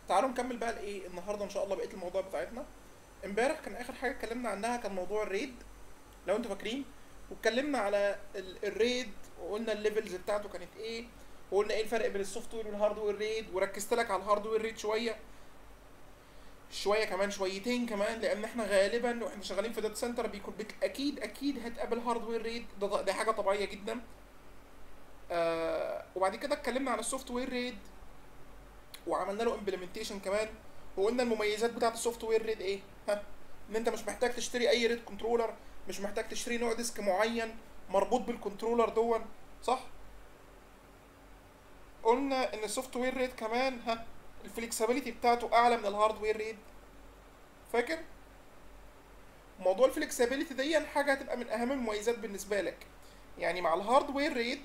تعالوا نكمل بقى الايه النهارده ان شاء الله بقيه الموضوع بتاعتنا امبارح كان اخر حاجه اتكلمنا عنها كان موضوع الريد لو انتوا فاكرين واتكلمنا على ال- الريد وقلنا الليفلز بتاعته كانت ايه وقلنا ايه الفرق بين السوفت وير والهاردوير ريد وركزت لك على الهاردوير ريد شويه شويه كمان شويتين كمان لان احنا غالبا واحنا شغالين في داتا سنتر بيكون بت... اكيد اكيد هتقابل هاردوير ريد ده, ده حاجه طبيعيه جدا آه وبعد كده اتكلمنا عن السوفت وير ريد وعملنا له امبلمنتيشن كمان وقلنا المميزات بتاعت السوفت وير ريد ايه ها ان انت مش محتاج تشتري اي ريد كنترولر مش محتاج تشتري نوع ديسك معين مربوط بالكنترولر دون صح قلنا ان السوفت وير ريد كمان ها الفلكسبيليتي بتاعته اعلى من الهاردوير ريد فاكر موضوع الفلكسبيليتي دي حاجه هتبقى من اهم المميزات بالنسبه لك يعني مع الهاردوير ريد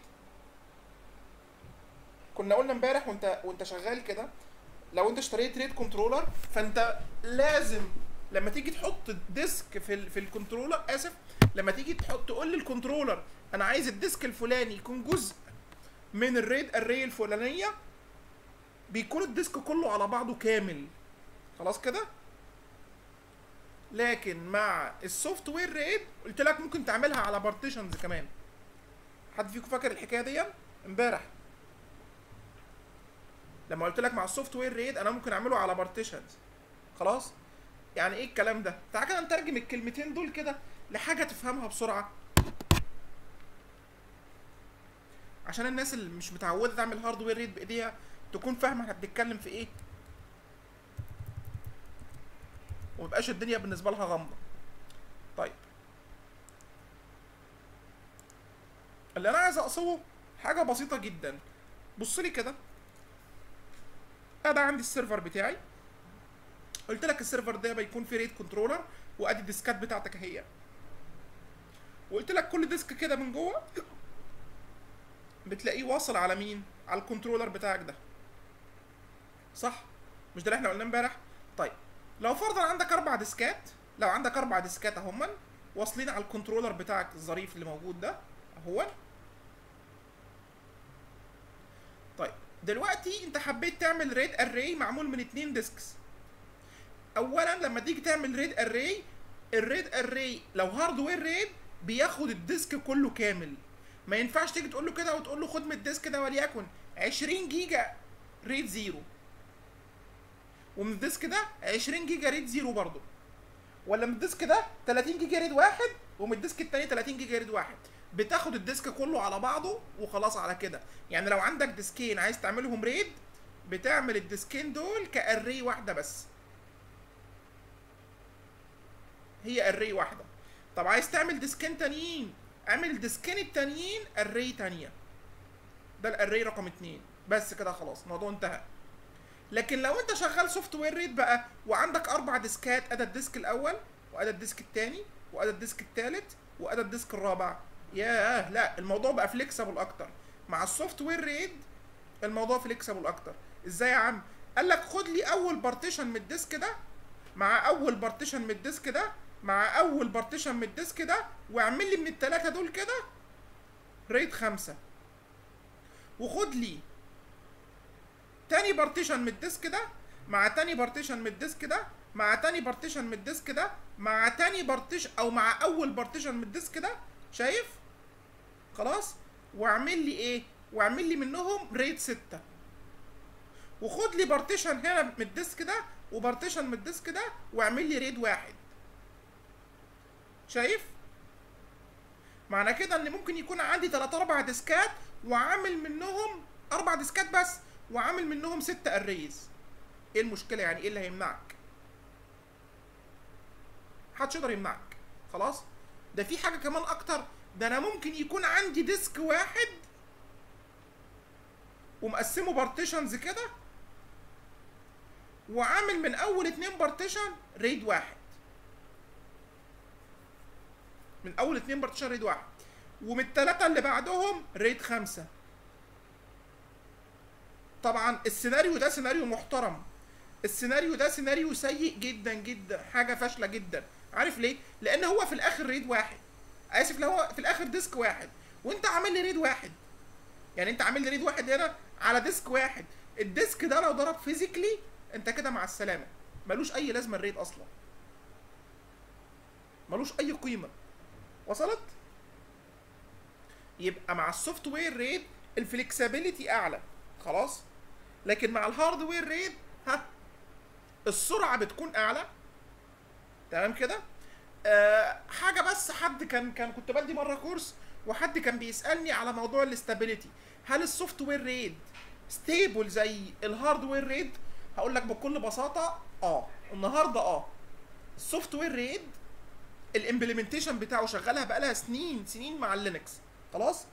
كنا قلنا امبارح وانت وانت شغال كده لو انت اشتريت ريد كنترولر فانت لازم لما تيجي تحط ديسك في ال في الكنترولر اسف لما تيجي تحط تقول للكنترولر انا عايز الديسك الفلاني يكون جزء من الريد اري الفلانيه بيكون الديسك كله على بعضه كامل خلاص كده لكن مع السوفت وير ريد قلت لك ممكن تعملها على بارتيشنز كمان حد فيكم فاكر الحكايه دي امبارح لما قلت لك مع السوفت وير ريد انا ممكن اعمله على بارتيشنز خلاص يعني ايه الكلام ده تعال كده نترجم الكلمتين دول كده لحاجه تفهمها بسرعه عشان الناس اللي مش متعوده تعمل هاردوير ريد بايديها تكون فاهمه احنا بنتكلم في ايه ومبقاش الدنيا بالنسبه لها غامضه طيب اللي انا عايز اقصده حاجه بسيطه جدا بص لي كده انا عندي السيرفر بتاعي قلت لك السيرفر ده بيكون فيه ريد كنترولر وادي الديسكات بتاعتك اهي وقلت لك كل ديسك كده من جوه بتلاقيه واصل على مين على الكنترولر بتاعك ده صح مش ده اللي احنا قلناه امبارح طيب لو فرضا عندك اربع ديسكات لو عندك اربع ديسكات اهما واصلين على الكنترولر بتاعك الظريف اللي موجود ده اهو طيب دلوقتي انت حبيت تعمل ريد اري معمول من اتنين ديسكس اولا لما تيجي تعمل ريد اري الريد اري لو هاردوير ريد بياخد الديسك كله كامل ما ينفعش تيجي تقول له كده وتقول له خد من الديسك ده وليكن 20 جيجا ريد زيرو ومن الديسك ده 20 جيجا ريد زيرو برضه ولا من الديسك ده 30 جيجا ريد واحد ومن الديسك التاني 30 جيجا ريد واحد بتاخد الديسك كله على بعضه وخلاص على كده يعني لو عندك ديسكين عايز تعملهم ريد بتعمل الديسكين دول كاري واحده بس هي اري واحده طب عايز تعمل ديسكين تانيين اعمل الديسكين التانيين اري تانيه ده الاري رقم اتنين بس كده خلاص الموضوع انتهى لكن لو انت شغال سوفت وير ريد بقى وعندك اربع ديسكات ادى الديسك الاول وادى الديسك التاني وادى الديسك التالت وادى الديسك الرابع ياه لا الموضوع بقى فليكسبل اكتر مع السوفت وير ريد الموضوع فليكسبل اكتر ازاي يا عم قال لك خد لي اول بارتيشن من الديسك ده مع اول بارتيشن من الديسك ده مع اول بارتيشن من الديسك ده واعمل لي من التلاتة دول كده ريد خمسة وخد لي تاني بارتيشن من الديسك ده مع تاني بارتيشن من الديسك ده مع تاني بارتيشن من الديسك ده مع تاني بارتيشن او مع اول بارتيشن من الديسك ده شايف خلاص واعمل لي ايه واعمل لي منهم ريد ستة وخد لي بارتيشن هنا من الديسك ده وبارتيشن من الديسك ده واعمل لي ريد واحد شايف معنى كده ان ممكن يكون عندي 3 4 ديسكات وعامل منهم اربع ديسكات بس وعامل منهم ست اريز ايه المشكله يعني ايه اللي هيمنعك محدش يقدر يمنعك خلاص ده في حاجه كمان اكتر ده انا ممكن يكون عندي ديسك واحد ومقسمه بارتيشنز كده وعامل من اول اتنين بارتيشن ريد واحد من اول اتنين بارتيشن ريد واحد ومن التلاتة اللي بعدهم ريد خمسة طبعا السيناريو ده سيناريو محترم السيناريو ده سيناريو سيء جدا جدا حاجة فاشلة جدا عارف ليه؟ لأن هو في الآخر ريد واحد آسف لو هو في الآخر ديسك واحد وأنت عامل لي ريد واحد يعني أنت عامل لي ريد واحد هنا على ديسك واحد الديسك ده لو ضرب فيزيكلي انت كده مع السلامه ملوش اي لازمه الريد اصلا ملوش اي قيمه وصلت يبقى مع السوفت وير ريد الفلكسبيليتي اعلى خلاص لكن مع الهاردوير ريد ها السرعه بتكون اعلى تمام كده آه حاجه بس حد كان كان كنت بدي مره كورس وحد كان بيسالني على موضوع الاستابيليتي هل السوفت وير ريد ستيبل زي الهاردوير ريد هقول لك بكل بساطه اه النهارده اه السوفت وير ريد الامبلمنتيشن بتاعه شغالها بقالها سنين سنين مع اللينكس خلاص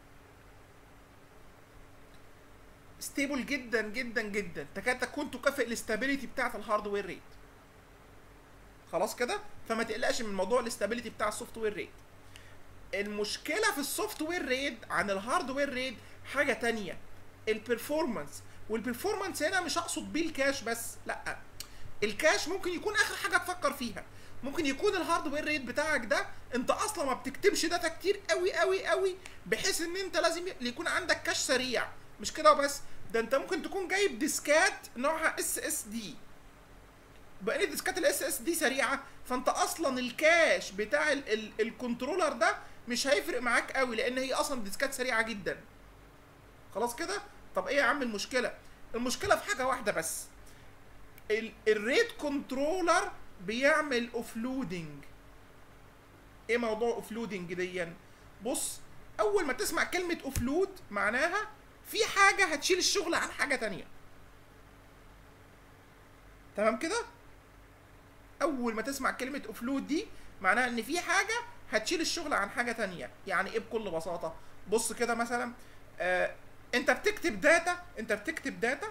ستيبل جدا جدا جدا تكاد تكون تكافئ الاستابيليتي بتاعت الهاردوير ريت خلاص كده فما تقلقش من موضوع الاستابيليتي بتاع السوفت وير ريت المشكله في السوفت وير ريت عن الهاردوير ريت حاجه تانية البرفورمانس والبرفورمانس هنا مش اقصد بيه الكاش بس لا الكاش ممكن يكون اخر حاجه تفكر فيها ممكن يكون الهاردوير ريت بتاعك ده انت اصلا ما بتكتبش داتا كتير قوي قوي قوي بحيث ان انت لازم يكون عندك كاش سريع مش كده وبس ده انت ممكن تكون جايب ديسكات نوعها اس اس دي بقى الديسكات الاس اس دي سريعه فانت اصلا الكاش بتاع ال ال الكنترولر ده مش هيفرق معاك قوي لان هي اصلا ديسكات سريعه جدا خلاص كده طب ايه يا عم المشكله المشكله في حاجه واحده بس الريت كنترولر بيعمل اوفلودنج ايه موضوع اوفلودنج ديا بص اول ما تسمع كلمه اوفلود معناها في حاجه هتشيل الشغل عن حاجه تانية تمام كده اول ما تسمع كلمه اوفلود دي معناها ان في حاجه هتشيل الشغل عن حاجه تانية يعني ايه بكل بساطه بص كده مثلا آه انت بتكتب داتا انت بتكتب داتا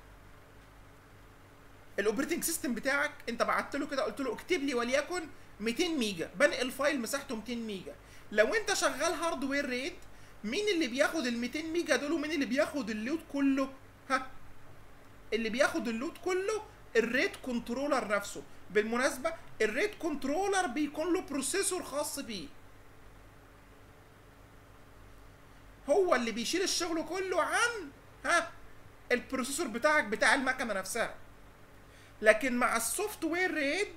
الاوبريتنج سيستم بتاعك انت بعت له كده قلت له اكتب لي وليكن 200 ميجا بنقل فايل مساحته 200 ميجا لو انت شغال هاردوير ريت مين اللي بياخد ال 200 ميجا دول ومين اللي بياخد اللود كله ها اللي بياخد اللود كله الريت كنترولر نفسه بالمناسبه الريت كنترولر بيكون له بروسيسور خاص بيه هو اللي بيشيل الشغل كله عن ها البروسيسور بتاعك بتاع المكنه نفسها لكن مع السوفت وير ريد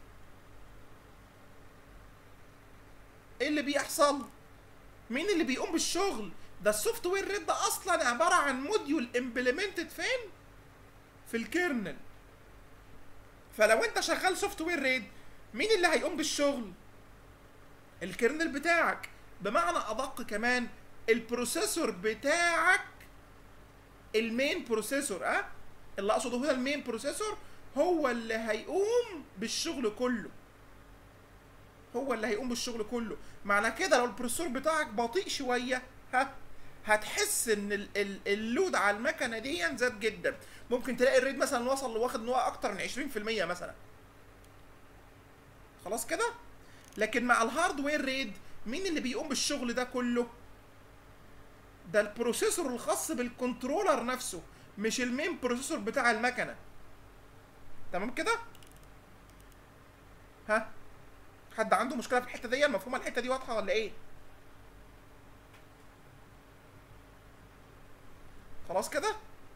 ايه اللي بيحصل مين اللي بيقوم بالشغل ده السوفت وير ريد ده اصلا عباره عن موديول امبلمنتد فين في الكيرنل فلو انت شغال سوفت وير ريد مين اللي هيقوم بالشغل الكيرنل بتاعك بمعنى ادق كمان البروسيسور بتاعك المين بروسيسور اه اللي اقصده هنا المين بروسيسور هو اللي هيقوم بالشغل كله هو اللي هيقوم بالشغل كله معنى كده لو البروسيسور بتاعك بطيء شويه ها هتحس ان ال ال اللود على المكنه دي زاد جدا ممكن تلاقي الريد مثلا وصل لواخد ان هو اكتر من 20% مثلا خلاص كده لكن مع الهاردوير ريد مين اللي بيقوم بالشغل ده كله ده البروسيسور الخاص بالكنترولر نفسه مش المين بروسيسور بتاع المكنه تمام كده ها حد عنده مشكله في الحته دي المفهومه الحته دي واضحه ولا ايه خلاص كده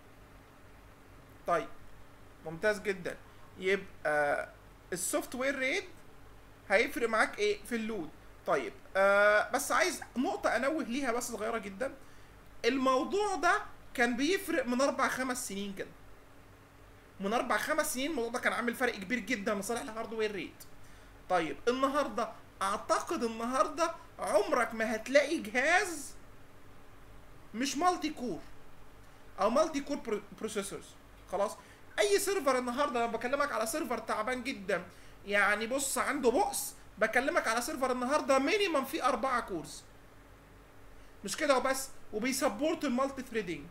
طيب ممتاز جدا يبقى السوفت وير ريد هيفرق معاك ايه في اللود طيب آه بس عايز نقطه انوه ليها بس صغيره جدا الموضوع ده كان بيفرق من اربع خمس سنين كده من اربع خمس سنين الموضوع ده كان عامل فرق كبير جدا لصالح الهاردوير ريت طيب النهارده اعتقد النهارده عمرك ما هتلاقي جهاز مش مالتي كور او مالتي كور بروسيسورز خلاص اي سيرفر النهارده لما بكلمك على سيرفر تعبان جدا يعني بص عنده بؤس بكلمك على سيرفر النهارده مينيمم فيه اربعه كورز مش كده وبس وبيسبورت المالتي ثريدنج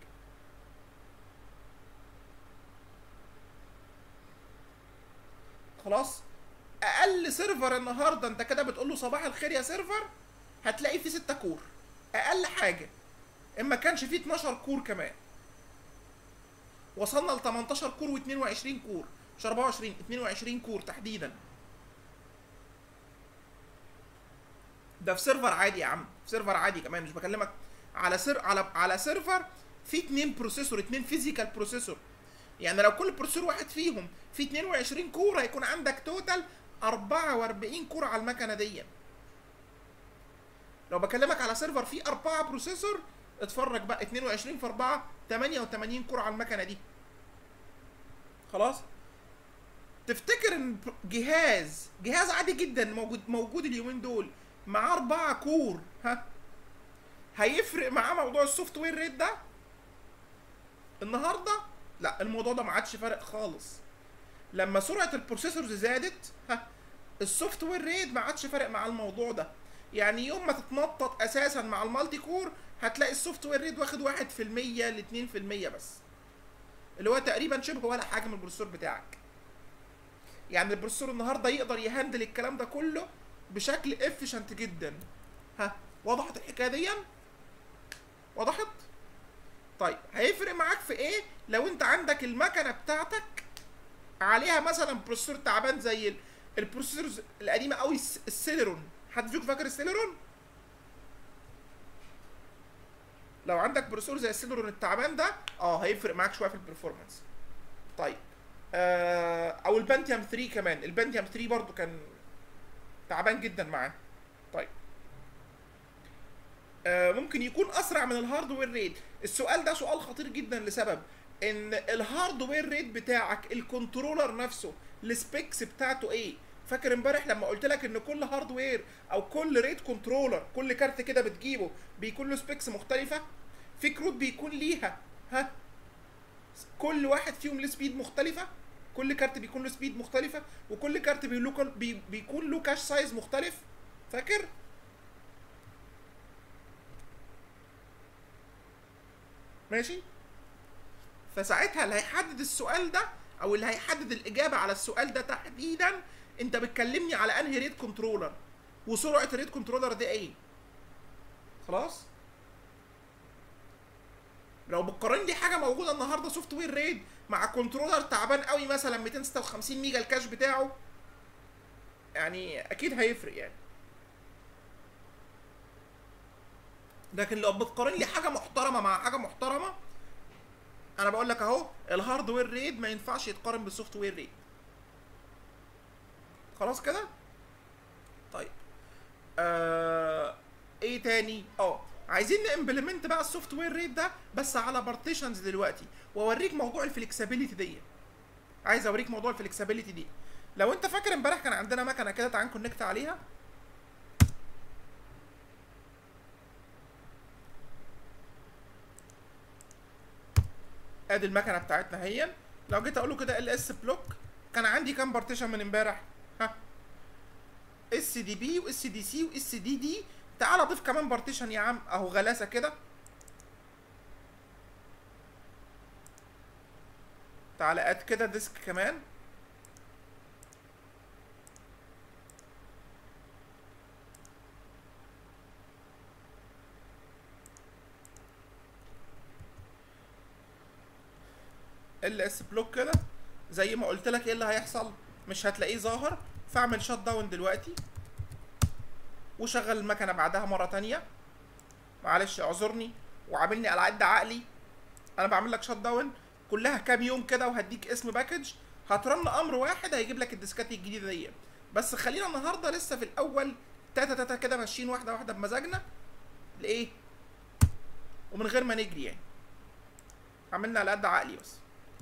خلاص اقل سيرفر النهارده انت كده بتقول له صباح الخير يا سيرفر هتلاقي فيه 6 كور اقل حاجه اما كانش فيه 12 كور كمان وصلنا ل 18 كور و22 كور مش 24 22 كور تحديدا ده في سيرفر عادي يا عم في سيرفر عادي كمان مش بكلمك على سير على على سيرفر فيه اتنين بروسيسور اتنين فيزيكال بروسيسور يعني لو كل بروسيسور واحد فيهم فيه 22 كور هيكون عندك توتال 44 كور على المكنه دي لو بكلمك على سيرفر فيه 4 بروسيسور اتفرج بقى 22 في 4 88 كور على المكنه دي خلاص تفتكر ان جهاز جهاز عادي جدا موجود موجود اليومين دول معاه 4 كور ها هيفرق معاه موضوع السوفت وير ريت ده النهارده لا الموضوع ده ما عادش فارق خالص لما سرعه البروسيسورز زادت ها السوفت وير ريت ما عادش فارق مع الموضوع ده يعني يوم ما تتنطط اساسا مع المالتي كور هتلاقي السوفت وير ريت واخد 1% ل 2% بس اللي هو تقريبا شبه ولا حاجه من البروسيسور بتاعك يعني البروسيسور النهارده يقدر يهندل الكلام ده كله بشكل افيشنت جدا ها وضحت الحكايه دي وضحت طيب هيفرق معاك في ايه لو انت عندك المكنه بتاعتك عليها مثلا بروسيسور تعبان زي ال- البروسيسورز القديمه قوي الس- السيلرون حد فيكم فاكر السيلرون لو عندك بروسيسور زي السيلرون التعبان ده اه هيفرق معاك شويه في البرفورمانس طيب آه او البنتيوم 3 كمان البنتيوم 3 برضو كان تعبان جدا معاه طيب آه ممكن يكون اسرع من الهاردوير ريت السؤال ده سؤال خطير جدا لسبب ان الهاردوير ريت بتاعك الكنترولر نفسه السبيكس بتاعته ايه فاكر امبارح لما قلت لك ان كل هاردوير او كل ريت كنترولر كل كارت كده بتجيبه بيكون له سبيكس مختلفه في كروت بيكون ليها ها كل واحد فيهم له سبيد مختلفه كل كارت بيكون له سبيد مختلفه وكل كارت بيلو- بي- بيكون له كاش سايز مختلف فاكر ماشي فساعتها اللي هيحدد السؤال ده او اللي هيحدد الاجابه على السؤال ده تحديدا انت بتكلمني على انهي ريت كنترولر وسرعه الريت كنترولر دي ايه خلاص لو بتقارن لي حاجه موجوده النهارده سوفت وير ريد مع كنترولر تعبان قوي مثلا 256 ميجا الكاش بتاعه يعني اكيد هيفرق يعني لكن لو بتقارن لي حاجه محترمه مع حاجه محترمه انا بقول لك اهو الهاردوير ريد ما ينفعش يتقارن بالسوفت وير ريد خلاص كده طيب آه ايه تاني اه عايزين نمبلمنت بقى السوفت وير ريت ده بس على بارتيشنز دلوقتي واوريك موضوع الفلكسبيليتي دي عايز اوريك موضوع الفلكسبيليتي دي لو انت فاكر امبارح كان عندنا مكنه كده تعال نكونكت عليها ادي المكنه بتاعتنا هي لو جيت اقول له كده ال اس بلوك كان عندي كام بارتيشن من امبارح ها اس دي بي واس دي سي واس دي دي تعال اضيف كمان بارتيشن يا عم اهو غلاسه كده تعال اد كده ديسك كمان ال اس بلوك كده زي ما قلت لك ايه اللي هيحصل مش هتلاقيه ظاهر فاعمل شات داون دلوقتي وشغل المكنه بعدها مره تانية معلش اعذرني وعاملني على قد عقلي انا بعمل لك شات داون كلها كام يوم كده وهديك اسم باكج هترن امر واحد هيجيب لك الديسكات الجديده دي بس خلينا النهارده لسه في الاول تاتا تاتا كده ماشيين واحده واحده بمزاجنا لايه ومن غير ما نجري يعني عملنا على قد عقلي بس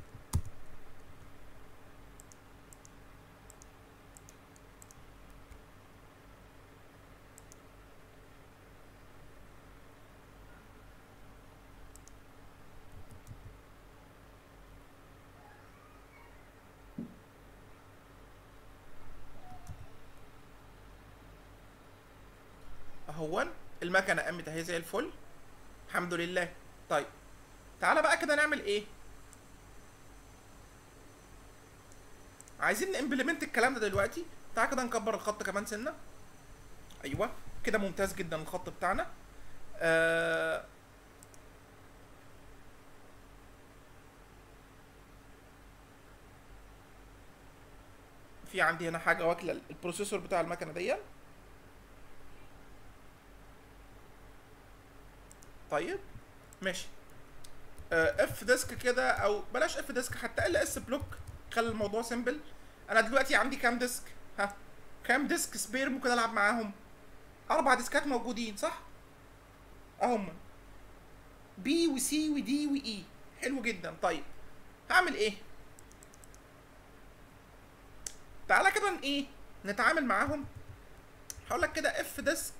اهون المكنه قامت اهي زي الفل الحمد لله طيب تعالى بقى كده نعمل ايه عايزين نمبلمنت الكلام ده دلوقتي تعالى كده نكبر الخط كمان سنه ايوه كده ممتاز جدا الخط بتاعنا آه في عندي هنا حاجه واكله البروسيسور بتاع المكنه دي طيب ماشي اف ديسك كده او بلاش اف ديسك حتى ال اس بلوك خلي الموضوع سيمبل انا دلوقتي عندي كام ديسك ها كام ديسك سبير ممكن العب معاهم اربع ديسكات موجودين صح اهم بي وسي ودي واي حلو جدا طيب هعمل ايه تعالى كده ن- ايه نتعامل معاهم هقول لك كده اف ديسك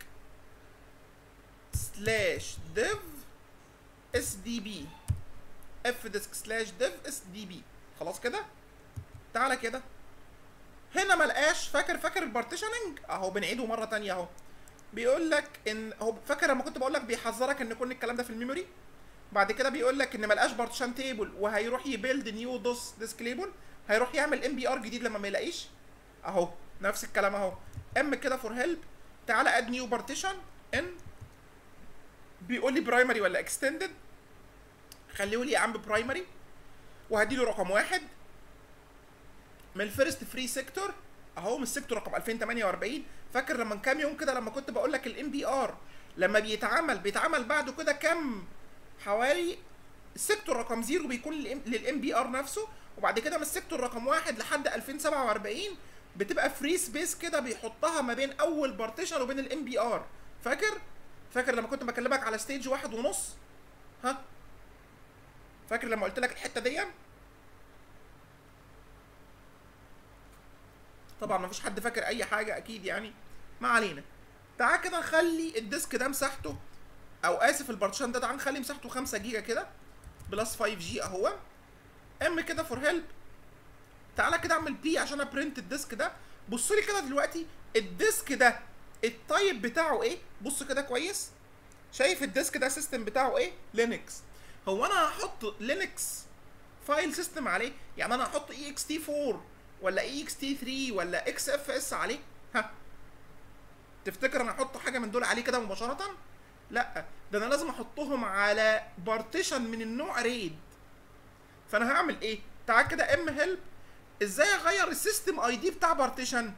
سلاش ديف اس دي بي اف ديسك سلاش ديف اس دي بي خلاص كده تعالى كده هنا ملقاش فاكر فاكر البارتيشننج اهو بنعيده مره تانية اهو بيقول لك ان هو فاكر لما كنت بقول لك بيحذرك ان كل الكلام ده في الميموري بعد كده بيقول لك ان ملقاش بارتيشن تيبل وهيروح يبيلد نيو دوس ديسك ليبل هيروح يعمل ام بي ار جديد لما ما يلاقيش اهو نفس الكلام اهو ام كده فور هيلب تعالى اد نيو بارتيشن ان بيقول لي برايمري ولا اكستندد خليه لي يا عم برايمري وهديله رقم واحد من الفيرست فري سيكتور اهو من السيكتور رقم 2048 فاكر لما من كام يوم كده لما كنت بقول لك الام بي ار لما بيتعمل بيتعمل بعده كده كام حوالي السيكتور رقم زيرو بيكون للام بي ار نفسه وبعد كده من السيكتور رقم واحد لحد 2047 بتبقى فري سبيس كده بيحطها ما بين اول بارتيشن وبين الام بي ار فاكر فاكر لما كنت بكلمك على ستيج واحد ونص ها فاكر لما قلت لك الحته دي طبعا مفيش حد فاكر اي حاجه اكيد يعني ما علينا تعال كده نخلي الديسك ده مساحته او اسف البارتيشن ده تعال نخلي مساحته 5 جيجا كده بلس 5 جي اهو ام كده فور هيلب تعالى كده اعمل بي عشان ابرنت الديسك ده بص لي كده دلوقتي الديسك ده التايب بتاعه ايه بص كده كويس شايف الديسك ده سيستم بتاعه ايه لينكس هو انا هحط لينكس فايل سيستم عليه يعني انا هحط اي اكس تي 4 ولا اي اكس تي 3 ولا اكس اف اس عليه ها تفتكر انا احط حاجه من دول عليه كده مباشره لا ده انا لازم احطهم على بارتيشن من النوع ريد فانا هعمل ايه تعال كده ام هيلب ازاي اغير السيستم اي دي بتاع بارتيشن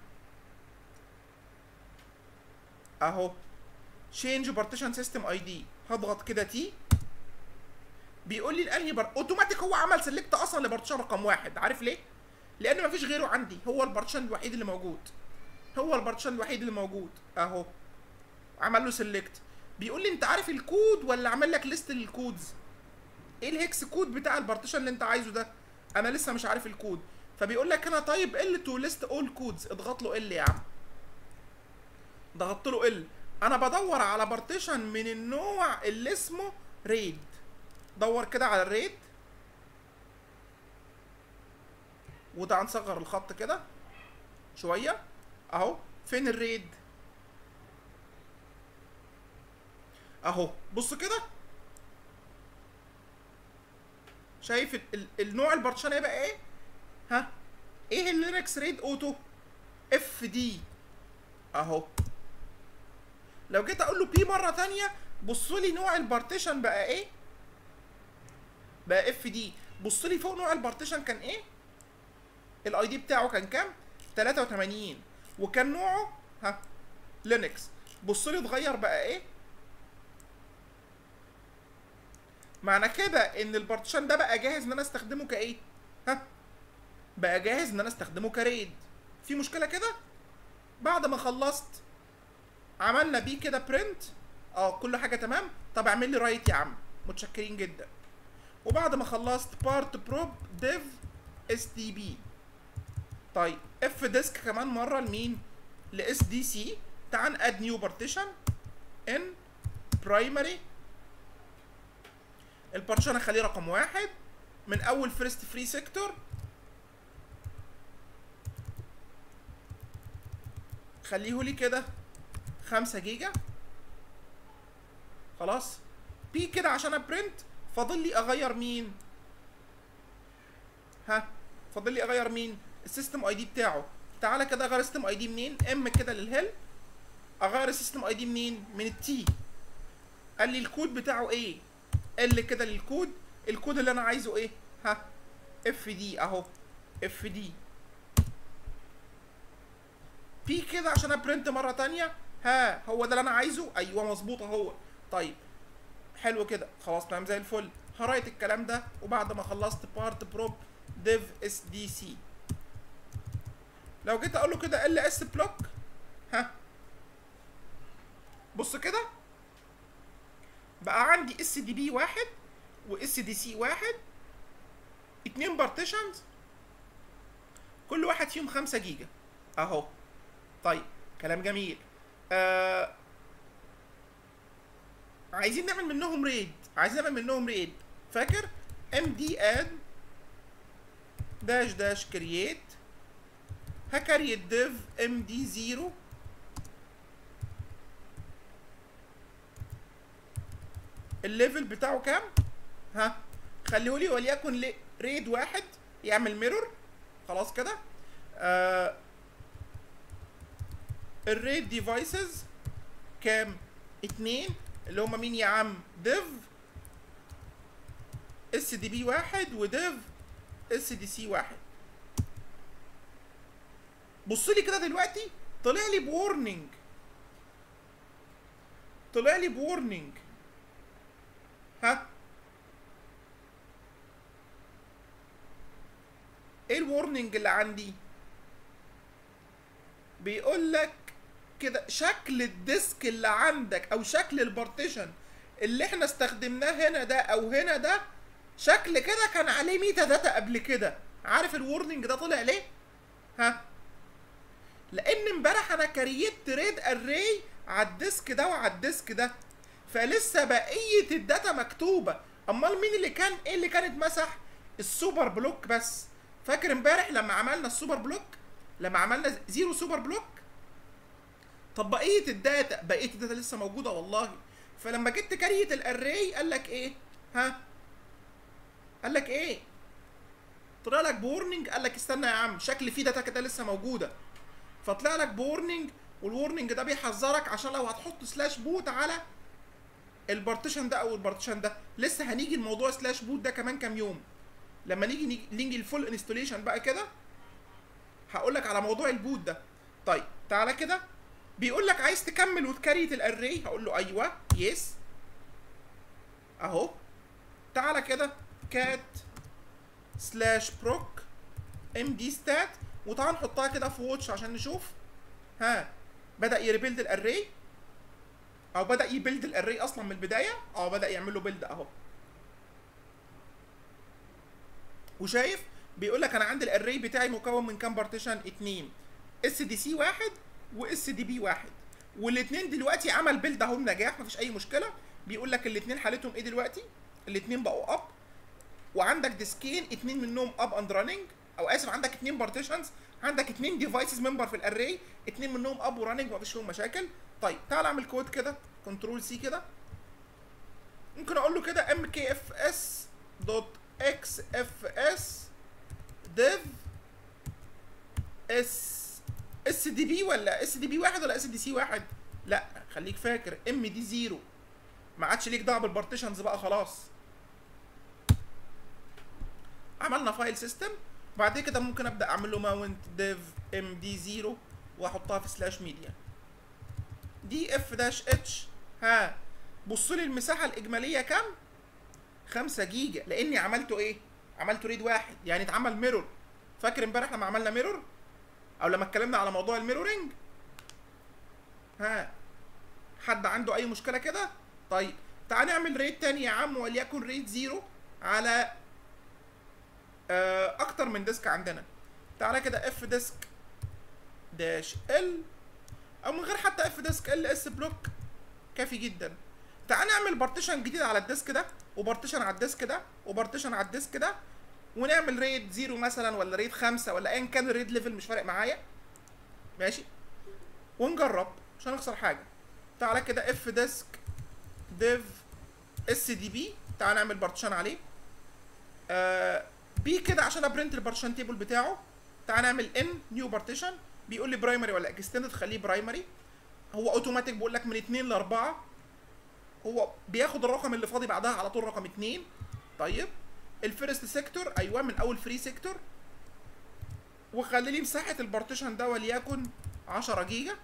اهو change partition system ID هضغط كده تي بيقول لي الانهي بر... اوتوماتيك هو عمل سيلكت اصلا لبارتيشن رقم واحد عارف ليه؟ لان مفيش غيره عندي هو البارتيشن الوحيد اللي موجود هو البارتيشن الوحيد اللي موجود اهو عمل له سيلكت بيقول لي انت عارف الكود ولا عمل لك ليست للكودز ايه الهكس كود بتاع البارتيشن اللي انت عايزه ده انا لسه مش عارف الكود فبيقول لك هنا طيب ال تو ليست اول كودز اضغط له ال يا عم ضغطت له ال انا بدور على بارتيشن من النوع اللي اسمه ريد دور كده على الريد وده هنصغر الخط كده شويه اهو فين الريد اهو بص كده شايف ال ال النوع البارتيشن هيبقى ايه ها ايه اللينكس ريد اوتو اف دي اهو لو جيت اقول له بي مره تانية بص لي نوع البارتيشن بقى ايه بقى اف دي بص لي فوق نوع البارتيشن كان ايه الاي دي بتاعه كان كام 83 وكان نوعه ها لينكس بص لي اتغير بقى ايه معنى كده ان البارتيشن ده بقى جاهز ان انا استخدمه كايه ها بقى جاهز ان انا استخدمه كريد في مشكله كده بعد ما خلصت عملنا بيه كده برنت اه كل حاجه تمام طب اعمل لي رايت يا عم متشكرين جدا وبعد ما خلصت بارت بروب ديف اس دي بي طيب اف ديسك كمان مره لمين لاس دي سي تعال اد نيو بارتيشن ان برايمري البارتيشن اخليه رقم واحد من اول فيرست فري سيكتور خليه لي كده خمسة جيجا خلاص بي كده عشان ابرنت فاضل لي اغير مين ها فاضل لي اغير مين السيستم اي دي بتاعه تعالى كده اغير السيستم اي دي منين ام كده للهيل اغير السيستم اي دي منين من التي قال لي الكود بتاعه ايه ال كده للكود الكود اللي انا عايزه ايه ها اف دي اهو اف دي بي كده عشان ابرنت مره تانية ها هو ده اللي انا عايزه ايوه مظبوط اهو طيب حلو كده خلاص تمام زي الفل هرايت الكلام ده وبعد ما خلصت بارت بروب ديف اس دي سي لو جيت اقول له كده ال اس بلوك ها بص كده بقى عندي اس دي بي واحد واس دي سي واحد اتنين بارتيشنز كل واحد فيهم خمسة جيجا اهو طيب كلام جميل آه عايزين نعمل منهم ريد عايزين نعمل منهم ريد فاكر ام دي اد داش داش كرييت هكريت ديف ام دي زيرو الليفل بتاعه كام ها خليه لي وليكن لي ريد واحد يعمل ميرور خلاص كده آه الريد ديفايسز كام اتنين اللي هما مين يا عم ديف اس دي بي واحد وديف اس دي سي واحد بص لي كده دلوقتي طلع لي بورنينج طلع لي بورنينج ها ايه الورنينج اللي عندي بيقول لك كده شكل الديسك اللي عندك او شكل البارتيشن اللي احنا استخدمناه هنا ده او هنا ده شكل كده كان عليه ميتا داتا قبل كده عارف الورنينج ده طلع ليه ها لان امبارح انا كريت ريد اري على الديسك ده وعلى الديسك ده فلسه بقيه الداتا مكتوبه امال مين اللي كان ايه اللي كان اتمسح السوبر بلوك بس فاكر امبارح لما عملنا السوبر بلوك لما عملنا زيرو سوبر بلوك طب بقيه الداتا بقيه الداتا لسه موجوده والله فلما جيت تكريت الاري قال لك ايه ها قال لك ايه طلع لك بورنينج قال لك استنى يا عم شكل في داتا كده لسه موجوده فطلع لك بورنينج والورنينج ده بيحذرك عشان لو هتحط سلاش بوت على البارتيشن ده او البارتيشن ده لسه هنيجي الموضوع سلاش بوت ده كمان كام يوم لما نيجي نيجي, نيجي الفول انستوليشن بقى كده هقول لك على موضوع البوت ده طيب تعالى كده بيقول لك عايز تكمل وتكريت الاري هقول له ايوه يس اهو تعالى كده كات سلاش بروك ام دي ستات وتعالى نحطها كده في واتش عشان نشوف ها بدا يريبيلد الاري او بدا يبيلد الاري اصلا من البدايه اه بدا يعمل له بيلد اهو وشايف بيقول لك انا عندي الاري بتاعي مكون من كام بارتيشن اتنين اس دي سي واحد واس دي بي واحد والاثنين دلوقتي عمل بيلد اهو بنجاح مفيش اي مشكله بيقول لك الاثنين حالتهم ايه دلوقتي الاثنين بقوا اب وعندك ديسكين اثنين منهم اب اند راننج او اسف عندك اثنين بارتيشنز عندك اثنين ديفايسز ممبر في الاري اثنين منهم اب وراننج مفيش فيهم مشاكل طيب تعال اعمل كود كده كنترول سي كده ممكن اقول له كده ام كي اف اس دوت اكس اف اس ديف اس اس دي بي ولا اس دي بي واحد ولا اس دي سي واحد لا خليك فاكر ام دي زيرو ما عادش ليك دعوه بالبارتيشنز بقى خلاص عملنا فايل سيستم بعد كده ممكن ابدا اعمل له ماونت ديف ام دي زيرو واحطها في سلاش ميديا دي اف داش اتش ها بص لي المساحه الاجماليه كام 5 جيجا لاني عملته ايه عملته ريد واحد يعني اتعمل ميرور فاكر امبارح لما عملنا ميرور او لما اتكلمنا على موضوع الميرورنج ها حد عنده اي مشكله كده طيب تعال نعمل ريت تاني يا عم وليكن ريت زيرو على آه اكتر من ديسك عندنا تعالى كده اف ديسك داش ال او من غير حتى اف ديسك ال اس بلوك كافي جدا تعال نعمل بارتيشن جديد على الديسك ده وبارتيشن على الديسك ده وبارتيشن على الديسك ده ونعمل ريد زيرو مثلا ولا ريد خمسة ولا ايا كان الريد ليفل مش فارق معايا ماشي ونجرب مش هنخسر حاجه تعالى كده اف ديسك ديف اس دي بي تعالى نعمل بارتيشن عليه آه بي كده عشان ابرنت البارتيشن تيبل بتاعه تعالى نعمل ان نيو بارتيشن بيقول لي برايمري ولا اكستندد خليه برايمري هو اوتوماتيك بيقول لك من 2 ل 4 هو بياخد الرقم اللي فاضي بعدها على طول رقم 2 طيب الفيرست سيكتور ايوه من اول فري سيكتور وخلي لي مساحه البارتيشن ده وليكن 10 جيجا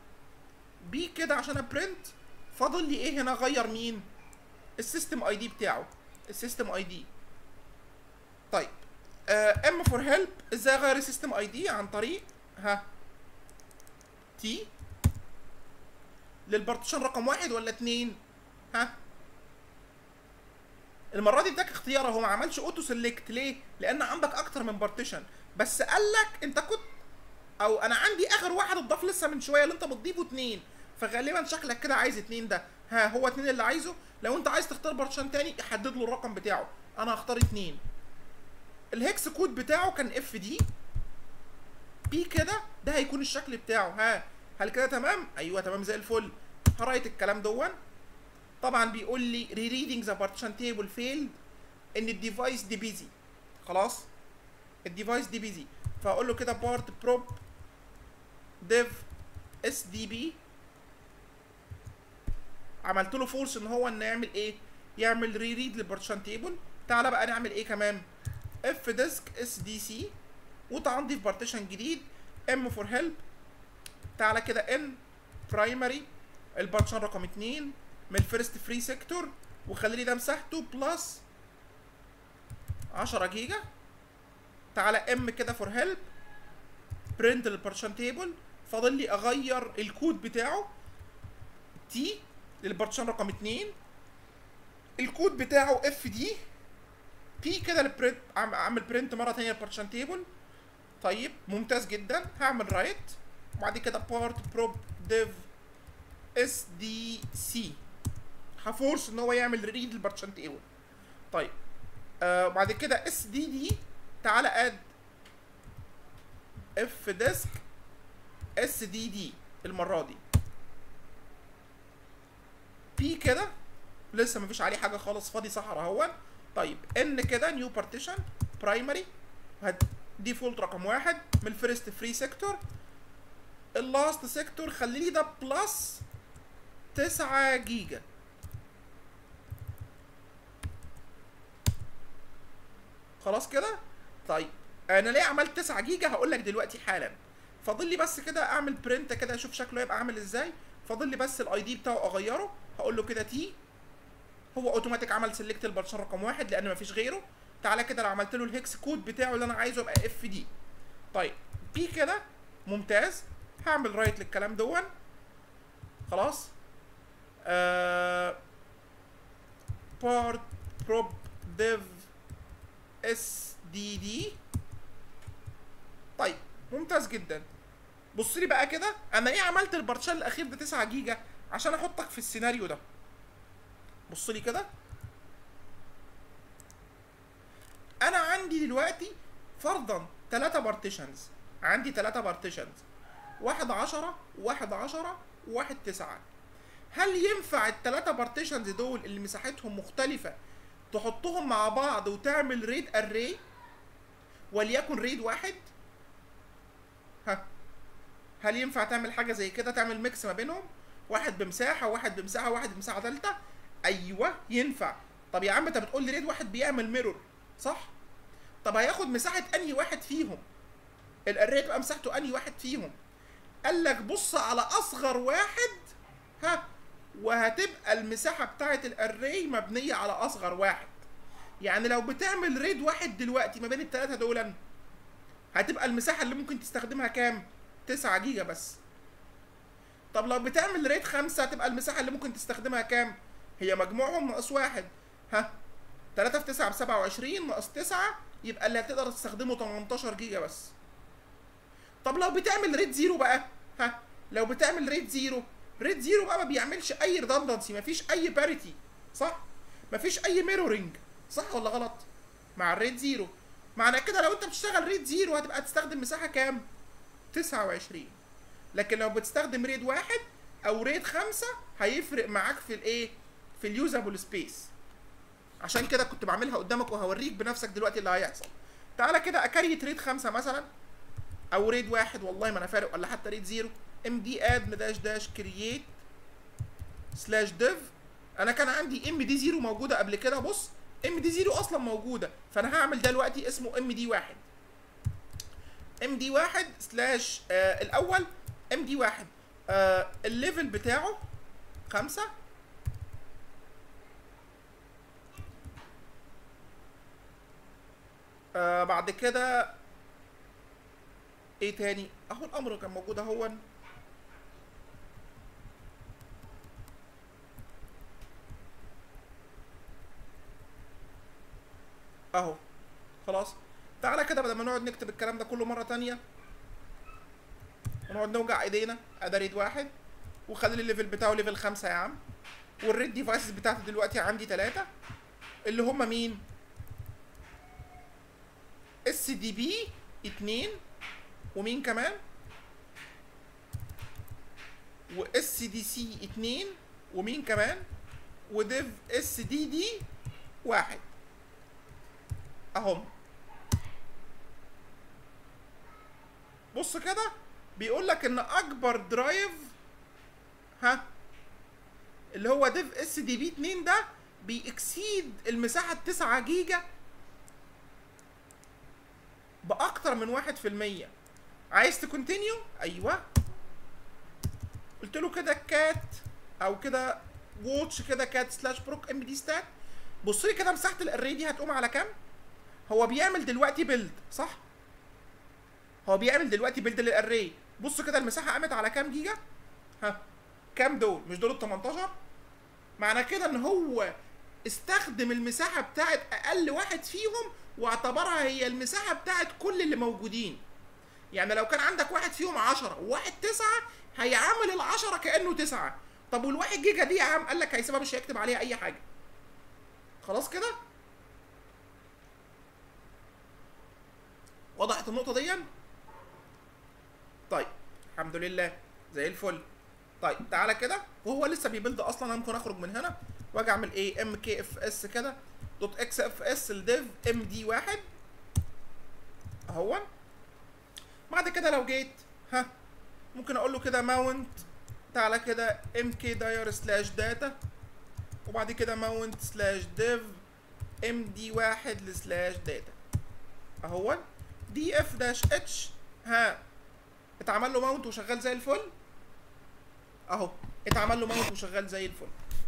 بي كده عشان ابرنت فاضل لي ايه هنا اغير مين السيستم اي دي بتاعه السيستم اي دي طيب ام فور هيلب ازاي اغير السيستم اي دي عن طريق ها تي للبارتيشن رقم واحد ولا اتنين ها المره دي اداك اختيار اهو ما عملش اوتو سيلكت ليه لان عندك اكتر من بارتيشن بس قال لك انت كنت او انا عندي اخر واحد اتضاف لسه من شويه اللي انت بتضيفه اتنين فغالبا شكلك كده عايز اتنين ده ها هو اتنين اللي عايزه لو انت عايز تختار بارتيشن تاني حدد له الرقم بتاعه انا هختار اتنين الهكس كود بتاعه كان اف دي بي كده ده هيكون الشكل بتاعه ها هل كده تمام ايوه تمام زي الفل هرايت الكلام دون طبعا بيقول لي ري ريدنج ذا بارتيشن تيبل فيلد ان الديفايس دي بيزي خلاص الديفايس دي بيزي فاقول له كده بارت بروب ديف اس دي بي عملت له فورس ان هو انه يعمل ايه يعمل ري ريد للبارتيشن تيبل تعالى بقى نعمل ايه كمان اف ديسك اس دي سي وتعال نضيف بارتيشن جديد ام فور هيلب تعالى كده ان برايمري البارتيشن رقم 2 من الفيرست فري سيكتور وخلي لي ده مساحته بلس 10 جيجا تعالى ام كده فور هيلب برنت للبارتيشن تيبل فاضل لي اغير الكود بتاعه تي للبارتيشن رقم 2 الكود بتاعه اف دي بي كده البرنت اعمل برنت مره ثانيه للبارتيشن تيبل طيب ممتاز جدا هعمل رايت وبعد كده بارت بروب ديف اس دي سي هفورس ان هو يعمل ريد للبارتيشن تيبل طيب آه بعد كده اس دي دي تعالى اد اف ديسك اس دي دي المره دي بي كده لسه مفيش عليه حاجه خالص فاضي صحرا اهو طيب ان كده نيو بارتيشن برايمري ديفولت رقم واحد من الفيرست فري سيكتور اللاست سيكتور خلي لي ده بلس 9 جيجا خلاص كده طيب انا ليه عملت 9 جيجا هقول لك دلوقتي حالا فاضل لي بس كده اعمل برنت كده اشوف شكله هيبقى عامل ازاي فاضل لي بس الاي دي بتاعه اغيره هقول له كده تي هو اوتوماتيك عمل سيلكت البارتيشن رقم واحد لان مفيش غيره تعالى كده لو عملت له الهكس كود بتاعه اللي انا عايزه يبقى اف دي طيب بي كده ممتاز هعمل رايت للكلام دون خلاص آه بارت بروب ديف اس دي دي طيب ممتاز جدا بص لي بقى كده انا ليه عملت البارتيشن الاخير ده 9 جيجا عشان احطك في السيناريو ده بص لي كده انا عندي دلوقتي فرضا ثلاثة بارتيشنز عندي ثلاثة بارتيشنز واحد عشرة واحد عشرة واحد تسعة هل ينفع الثلاثة بارتيشنز دول اللي مساحتهم مختلفة تحطهم مع بعض وتعمل ريد اري وليكن ريد واحد ها هل ينفع تعمل حاجة زي كده تعمل ميكس ما بينهم واحد بمساحة واحد بمساحة واحد بمساحة تالتة ايوه ينفع طب يا عم انت بتقول لي ريد واحد بيعمل ميرور صح طب هياخد مساحة انهي واحد فيهم الاري تبقى مساحته انهي واحد فيهم قال لك بص على اصغر واحد ها وهتبقى المساحة بتاعة الاري مبنية على اصغر واحد يعني لو بتعمل ريد واحد دلوقتي ما بين التلاتة دول هتبقى المساحة اللي ممكن تستخدمها كام 9 جيجا بس طب لو بتعمل ريد خمسة هتبقى المساحة اللي ممكن تستخدمها كام هي مجموعهم ناقص واحد ها 3 في 9 ب 27 ناقص 9 يبقى اللي هتقدر تستخدمه 18 جيجا بس طب لو بتعمل ريد زيرو بقى ها لو بتعمل ريد زيرو ريد زيرو بقى ما بيعملش اي ريدندنسي مفيش اي باريتي صح مفيش اي ميرورنج صح ولا غلط مع الريد زيرو معنى كده لو انت بتشتغل ريد زيرو هتبقى تستخدم مساحه كام 29 لكن لو بتستخدم ريد واحد او ريد خمسة هيفرق معاك في الايه في اليوزابل سبيس عشان كده كنت بعملها قدامك وهوريك بنفسك دلوقتي اللي هيحصل تعالى كده اكريت ريد خمسة مثلا او ريد واحد والله ما انا فارق ولا حتى ريد زيرو ام دي اد داش داش كرييت سلاش ديف انا كان عندي ام دي زيرو موجوده قبل كده بص ام دي زيرو اصلا موجوده فانا هعمل دلوقتي اسمه ام دي واحد ام دي واحد سلاش آه الاول ام دي واحد آه الليفل بتاعه خمسة آه بعد كده ايه تاني اهو الامر كان موجود اهو اهو خلاص تعالى كده بدل ما نقعد نكتب الكلام ده كله مره تانية ونقعد نوجع ايدينا ادي ريد واحد وخلي الليفل بتاعه ليفل خمسة يا عم والريد ديفايسز بتاعتي دلوقتي عندي ثلاثة اللي هم مين اس دي بي اتنين ومين كمان واس دي سي اتنين ومين كمان وديف اس دي دي واحد اهم بص كده بيقول لك ان اكبر درايف ها اللي هو ديف اس دي بي 2 ده بيكسيد المساحه 9 جيجا باكتر من واحد في المية عايز تكونتينيو ايوه قلت له كده كات او كده واتش كده كات سلاش بروك ام دي ستات بص لي كده مساحه الاري دي هتقوم على كام هو بيعمل دلوقتي بيلد صح هو بيعمل دلوقتي بيلد للاري بص كده المساحه قامت على كام جيجا ها كام دول مش دول ال 18 معنى كده ان هو استخدم المساحه بتاعت اقل واحد فيهم واعتبرها هي المساحه بتاعت كل اللي موجودين يعني لو كان عندك واحد فيهم 10 وواحد 9 هيعامل العشرة كانه 9 طب والواحد جيجا دي يا عم قال لك هيسيبها مش هيكتب عليها اي حاجه خلاص كده وضحت النقطه دي طيب الحمد لله زي الفل طيب تعالى كده وهو لسه بيبلد اصلا انا ممكن اخرج من هنا واجي اعمل ايه ام كي اف اس كده دوت اكس اف اس الديف ام دي واحد اهو بعد كده لو جيت ها ممكن اقول له كده ماونت تعالى كده ام كي داير سلاش داتا وبعد كده ماونت سلاش ديف ام دي واحد سلاش داتا اهو دي اف داش اتش ها اتعمل له ماونت وشغال زي الفل اهو اتعمل له ماونت وشغال زي الفل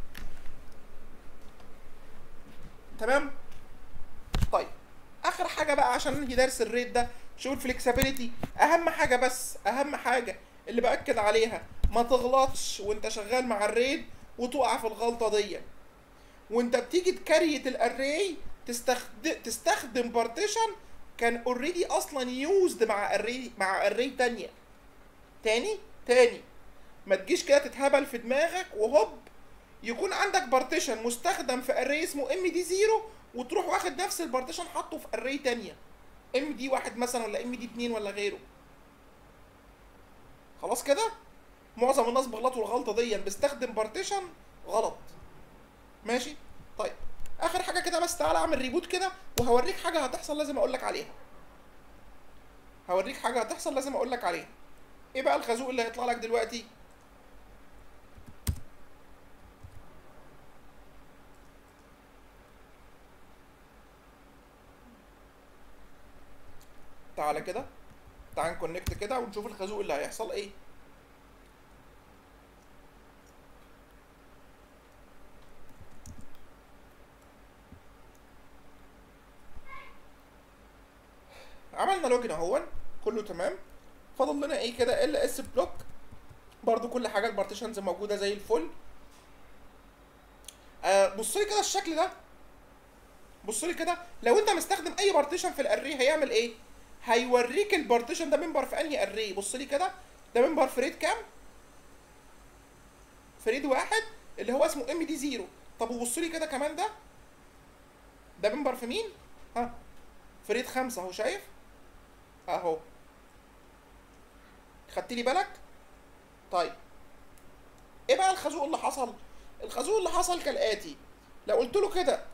تمام طيب اخر حاجه بقى عشان ننهي درس الريت ده شوف الفلكسبيليتي اهم حاجه بس اهم حاجه اللي باكد عليها ما تغلطش وانت شغال مع الريد وتقع في الغلطه دي وانت بتيجي تكريت الاري تستخدم تستخدم بارتيشن كان اوريدي اصلا يوزد مع اري مع اري تانية تاني تاني ما تجيش كده تتهبل في دماغك وهوب يكون عندك بارتيشن مستخدم في اري اسمه ام دي زيرو وتروح واخد نفس البارتيشن حاطه في اري تانية ام دي واحد مثلا ولا ام دي اتنين ولا غيره خلاص كده معظم الناس بيغلطوا الغلطه دي بيستخدم بارتيشن غلط ماشي طيب اخر حاجه كده بس تعالى اعمل ريبوت كده وهوريك حاجه هتحصل لازم اقول لك عليها هوريك حاجه هتحصل لازم اقول لك عليها ايه بقى الخازوق اللي هيطلع لك دلوقتي تعالى كده تعال نكونكت كده ونشوف الخازوق اللي هيحصل ايه عملنا لوجن اهون كله تمام فاضل لنا ايه كده ال اس بلوك برضو كل حاجه البارتيشنز موجوده زي الفل آه بص لي كده الشكل ده بص لي كده لو انت مستخدم اي بارتيشن في الاري هيعمل ايه هيوريك البارتيشن ده منبر في انهي اري بص لي كده ده منبر في ريد كام في ريد واحد اللي هو اسمه ام دي زيرو طب وبص لي كده كمان ده ده منبر في مين ها في ريد خمسة اهو شايف اهو خدت لي بالك طيب ايه بقى الخازوق اللي حصل الخازوق اللي حصل كالاتي لو قلت له كده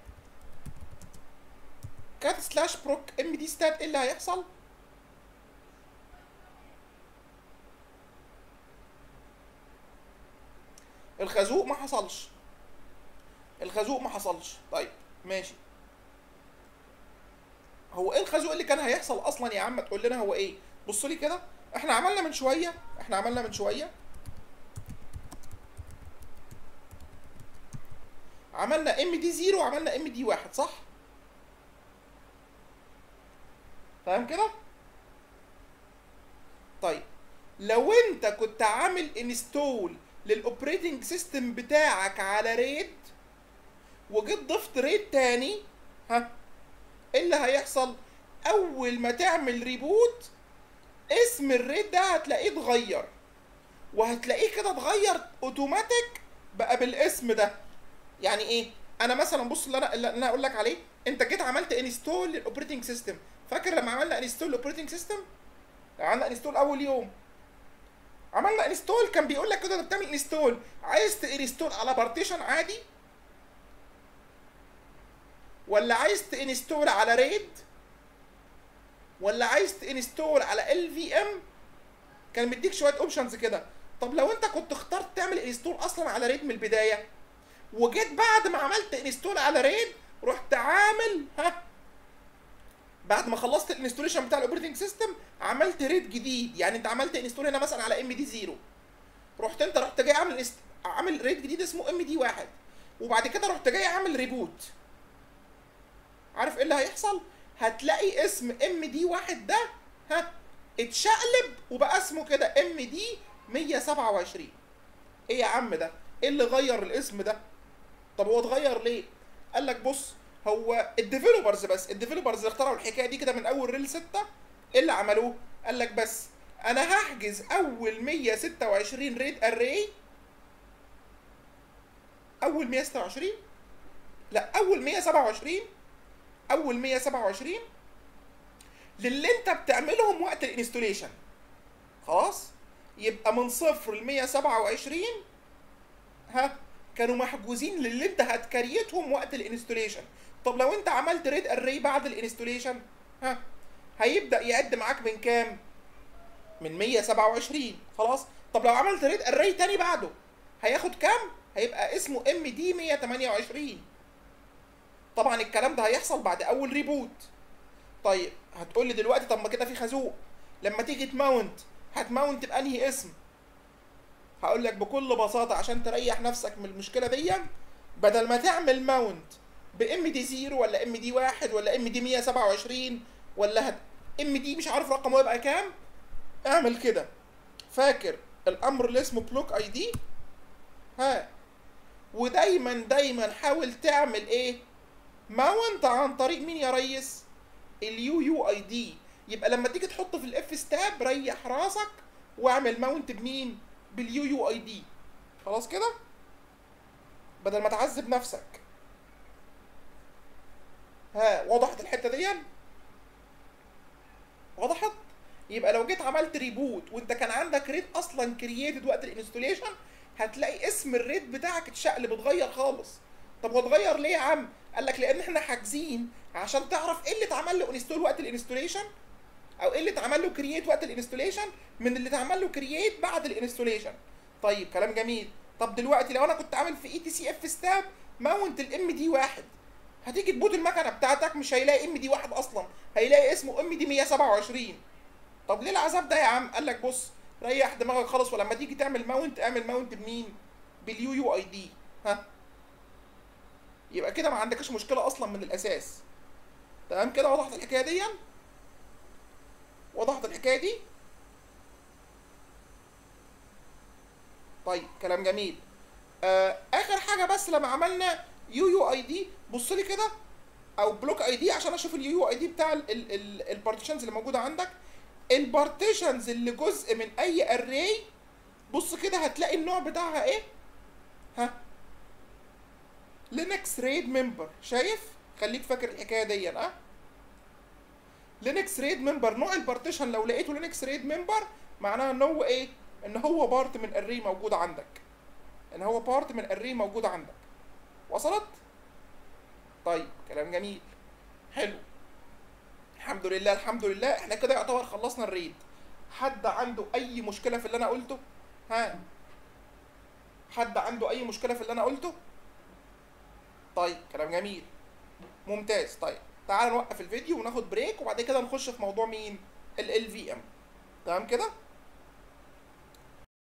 كات سلاش بروك ام دي ستات ايه اللي هيحصل الخازوق ما حصلش الخازوق ما حصلش طيب ماشي هو ايه الخازوق اللي كان هيحصل اصلا يا عم تقول لنا هو ايه بص لي كده احنا عملنا من شويه احنا عملنا من شويه عملنا ام دي زيرو وعملنا ام دي واحد صح فاهم كده طيب لو انت كنت عامل انستول للاوبريتنج سيستم بتاعك على ريد وجيت ضفت ريد تاني ها ايه اللي هيحصل اول ما تعمل ريبوت اسم الريد ده هتلاقيه اتغير وهتلاقيه كده اتغير اوتوماتيك بقى بالاسم ده يعني ايه انا مثلا بص اللي انا اللي انا هقول لك عليه انت جيت عملت انستول للاوبريتنج سيستم فاكر لما عملنا انستول للاوبريتنج سيستم عملنا انستول اول يوم عملنا انستول كان بيقول لك كده انت بتعمل انستول عايز تانستول على بارتيشن عادي ولا عايز تانستول على ريد ولا عايز تانستول على ال في ام كان مديك شويه اوبشنز كده طب لو انت كنت اخترت تعمل انستول اصلا على ريد من البدايه وجيت بعد ما عملت انستول على ريد رحت عامل ها بعد ما خلصت الانستوليشن بتاع الاوبريتنج سيستم عملت ريد جديد يعني انت عملت انستول هنا مثلا على ام دي 0 رحت انت رحت جاي عامل است... عامل ريد جديد اسمه ام دي 1 وبعد كده رحت جاي عامل ريبوت عارف ايه اللي هيحصل هتلاقي اسم ام دي 1 ده ها اتشقلب وبقى اسمه كده ام دي 127 ايه يا عم ده ايه اللي غير الاسم ده طب هو اتغير ليه قال لك بص هو الديفلوبرز بس الديفلوبرز اللي اخترعوا الحكايه دي كده من اول ريل 6 ايه اللي عملوه قال لك بس انا هحجز اول 126 ريد اري اول 126 لا اول 127 اول 127 للي انت بتعملهم وقت الانستوليشن خلاص يبقى من صفر ل 127 ها كانوا محجوزين للي انت هتكريتهم وقت الانستوليشن طب لو انت عملت ريد اري بعد الانستوليشن ها هيبدا يعد معاك من كام من 127 خلاص طب لو عملت ريد اري تاني بعده هياخد كام هيبقى اسمه ام دي 128 طبعا الكلام ده هيحصل بعد اول ريبوت طيب هتقول لي دلوقتي طب ما كده في خازوق لما تيجي تماونت هتماونت بانهي اسم هقول لك بكل بساطه عشان تريح نفسك من المشكله دي بدل ما تعمل ماونت بام دي 0 ولا ام دي 1 ولا ام دي 127 ولا هت ام دي مش عارف رقمه يبقى كام اعمل كده فاكر الامر اللي اسمه بلوك اي دي ها ودايما دايما حاول تعمل ايه ماونت عن طريق مين يا ريس اليو يو اي دي يبقى لما تيجي تحطه في الاف ستاب ريح راسك واعمل ماونت بمين باليو يو اي دي خلاص كده بدل ما تعذب نفسك ها وضحت الحته دي وضحت يبقى لو جيت عملت ريبوت وانت كان عندك ريد اصلا كرييتد وقت الانستوليشن هتلاقي اسم الريد بتاعك اتشقلب اتغير خالص طب هو اتغير ليه يا عم قال لك لان احنا حاجزين عشان تعرف ايه اللي اتعمل له انستول وقت الانستوليشن او ايه اللي اتعمل له كرييت وقت الانستوليشن من اللي اتعمل له كرييت بعد الانستوليشن طيب كلام جميل طب دلوقتي لو انا كنت عامل في اي تي سي اف ستاب ماونت الام دي واحد هتيجي تبوت المكنه بتاعتك مش هيلاقي ام دي واحد اصلا هيلاقي اسمه ام دي 127 طب ليه العذاب ده يا عم قال لك بص ريح دماغك خالص ولما تيجي تعمل ماونت اعمل ماونت بمين باليو يو اي دي ها يبقى كده ما عندكش مشكله اصلا من الاساس تمام كده وضحت الحكايه دي وضحت الحكايه دي طيب كلام جميل آه اخر حاجه بس لما عملنا يو يو اي دي بص لي كده او بلوك اي دي عشان اشوف اليو يو اي دي بتاع البارتيشنز اللي موجوده عندك البارتيشنز اللي جزء من اي اري بص كده هتلاقي النوع بتاعها ايه ها لينكس ريد ممبر شايف خليك فاكر الحكايه دي ها لينكس ريد ممبر نوع البارتيشن لو لقيته لينكس ريد ممبر معناها ان هو ايه ان هو بارت من اري موجود عندك ان هو بارت من اري موجود عندك وصلت طيب كلام جميل حلو الحمد لله الحمد لله احنا كده يعتبر خلصنا الريد حد عنده اي مشكله في اللي انا قلته ها حد عنده اي مشكله في اللي انا قلته طيب كلام جميل ممتاز طيب تعال نوقف الفيديو وناخد بريك وبعد كده نخش في موضوع مين ال في ام تمام كده